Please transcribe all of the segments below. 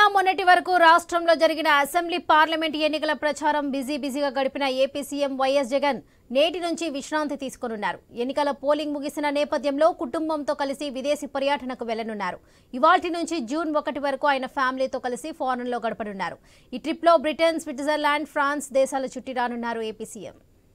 మొన్నటి వరకు రాష్ట్రంలో జరిగిన అసెంబ్లీ పార్లమెంట్ ఎన్నికల ప్రచారం బిజీ బిజీగా గడిపిన ఏపీ సీఎం వైఎస్ జగన్ నేటి నుంచి విశ్రాంతి తీసుకోనున్నారు ఎన్నికల పోలింగ్ ముగిసిన నేపథ్యంలో కుటుంబంతో కలిసి విదేశీ పర్యటనకు వెళ్లనున్నారు ఇవాల్టి నుంచి జూన్ ఒకటి వరకు ఆయన ఫ్యామిలీతో కలిసి ఫారెన్లో గడపనున్నారు ఈ ట్రిప్లో బ్రిటన్ స్విట్జర్లాండ్ ఫ్రాన్స్ దేశాల చుట్టి రానున్నారు ఏపీ సీఎం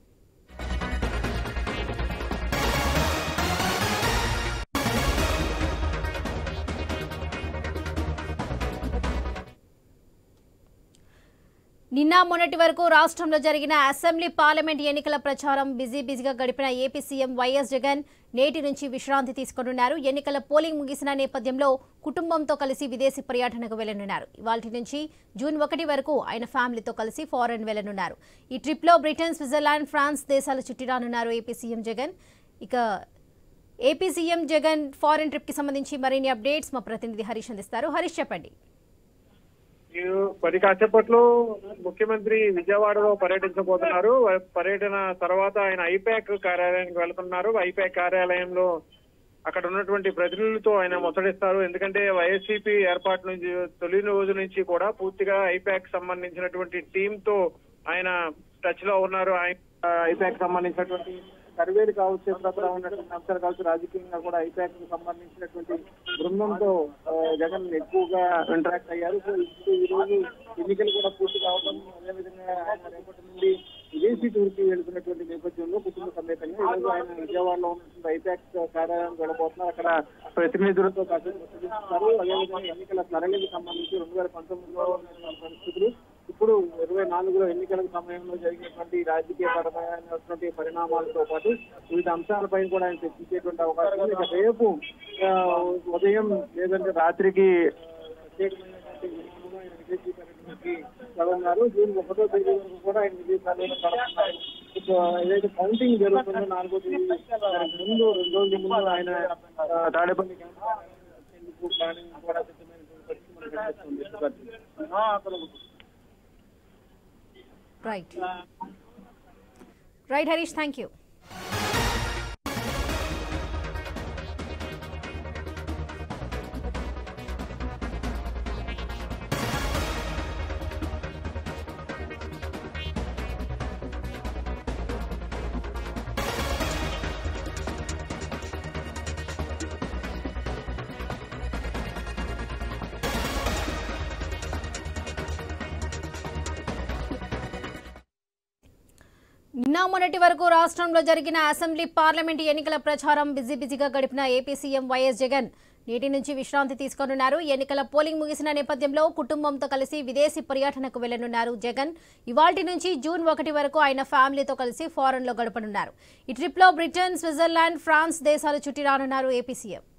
నిన్న మొన్నటి వరకు రాష్ట్రంలో జరిగిన అసెంబ్లీ పార్లమెంట్ ఎన్నికల ప్రచారం బిజీ బిజీగా గడిపిన ఏపీ సీఎం వైఎస్ జగన్ నేటి నుంచి విశ్రాంతి తీసుకోనున్నారు ఎన్నికల పోలింగ్ ముగిసిన నేపథ్యంలో కుటుంబంతో కలిసి విదేశీ పర్యటనకు వెళ్లనున్నారు ఇవాళ నుంచి జూన్ ఒకటి వరకు ఆయన ఫ్యామిలీతో కలిసి ఫారెన్ వెళ్లనున్నారు ఈ ట్రిప్లో బ్రిటన్ స్విట్జర్లాండ్ ఫ్రాన్స్ దేశాల చుట్టి రానున్నారు ఏపీ సీఎం జగన్ ఇక ఏపీ సీఎం జగన్ ఫారెన్ ట్రిప్కి సంబంధించి మరిన్ని అప్డేట్స్ మా ప్రతినిధి హరీష్ అందిస్తారు హరీష్ చెప్పండి ఈ పది కాసేపట్లో ముఖ్యమంత్రి విజయవాడలో పర్యటించబోతున్నారు పర్యటన తర్వాత ఆయన ఐపాక్ కార్యాలయానికి వెళ్తున్నారు ఐపాక్ కార్యాలయంలో అక్కడ ఉన్నటువంటి ప్రతినిధులతో ఆయన ముచ్చటిస్తారు ఎందుకంటే వైఎస్సీపీ ఏర్పాటు నుంచి తొలి రోజు నుంచి కూడా పూర్తిగా ఐపాక్ సంబంధించినటువంటి టీమ్ తో ఆయన టచ్ లో ఉన్నారు ఐపాక్ సంబంధించినటువంటి సర్వేలు కావచ్చు ఇతరత్ర ఉన్నటువంటి అంశాలు కావచ్చు రాజకీయంగా కూడా ఐపాక్ కు సంబంధించినటువంటి బృందంతో ఆ, జగన్ ఎక్కువగా ఇంటరాక్ట్ అయ్యారు సో ఇప్పుడు ఈ రోజు ఎన్నికలు కూడా పూర్తి కావడం అదేవిధంగా ఆయన రేపటి నుండి విదేశీ టూర్కి వెళ్తున్నటువంటి నేపథ్యంలో కుటుంబ సమేతంగా ఈ రోజు ఆయన విజయవాడలో ఉన్నటువంటి ఐపాక్ కార్యాలయం వెళ్ళబోతున్నారు అక్కడ ప్రతినిధులతో కాసేపు ముచ్చటిస్తారు అదేవిధంగా ఎన్నికల సరళికి సంబంధించి రెండు వేల పంతొమ్మిదిలో ఉన్నటువంటి పరిస్థితులు ఇప్పుడు ఇరవై నాలుగులో ఎన్నికల సమయంలో జరిగినటువంటి రాజకీయ పరమైనటువంటి పరిణామాలతో పాటు వివిధ అంశాలపై కూడా ఆయన చర్చించేటువంటి అవకాశం ఉంది ఇక రేపు ఆ, ఉదయం లేదంటే రాత్రికి ప్రత్యేకమైనటువంటి విరామంలో ఆయన విదేశీ పర్యటనకి వెళ్తున్నారు జూన్ ఒకటో తేదీ వరకు కూడా ఆయన విదేశాల్లో గడుపుతున్నారు ఇప్పుడు ఏదైతే కౌంటింగ్ జరుగుతుందో నాలుగో తేదీ దానికి ముందు రెండు రోజుల ముందు ఆయన ఆ, తాడేపల్లి క్యాంప్ వచ్చేందుకు ప్లానింగ్ కూడా సిద్ధమైనటువంటి పరిస్థితి మనకు కనిపిస్తుంది right right Harish thank you నిన్న మొన్నటి వరకు రాష్ట్రంలో జరిగిన అసెంబ్లీ పార్లమెంట్ ఎన్నికల ప్రచారం బిజీ బిజీగా గడిపిన ఏపీ సీఎం వైఎస్ జగన్ నేటి నుంచి విశ్రాంతి తీసుకోనున్నారు ఎన్నికల పోలింగ్ ముగిసిన నేపథ్యంలో కుటుంబంతో కలిసి విదేశీ పర్యటనకు వెళ్లనున్నారు జగన్ ఇవాల్టి నుంచి జూన్ ఒకటి వరకు ఆయన ఫ్యామిలీతో కలిసి ఫారెన్లో గడపనున్నారు ఈ ట్రిప్లో బ్రిటన్ స్విట్జర్లాండ్ ఫ్రాన్స్ దేశాలు చుట్టి రానున్నారు ఏపీ సీఎం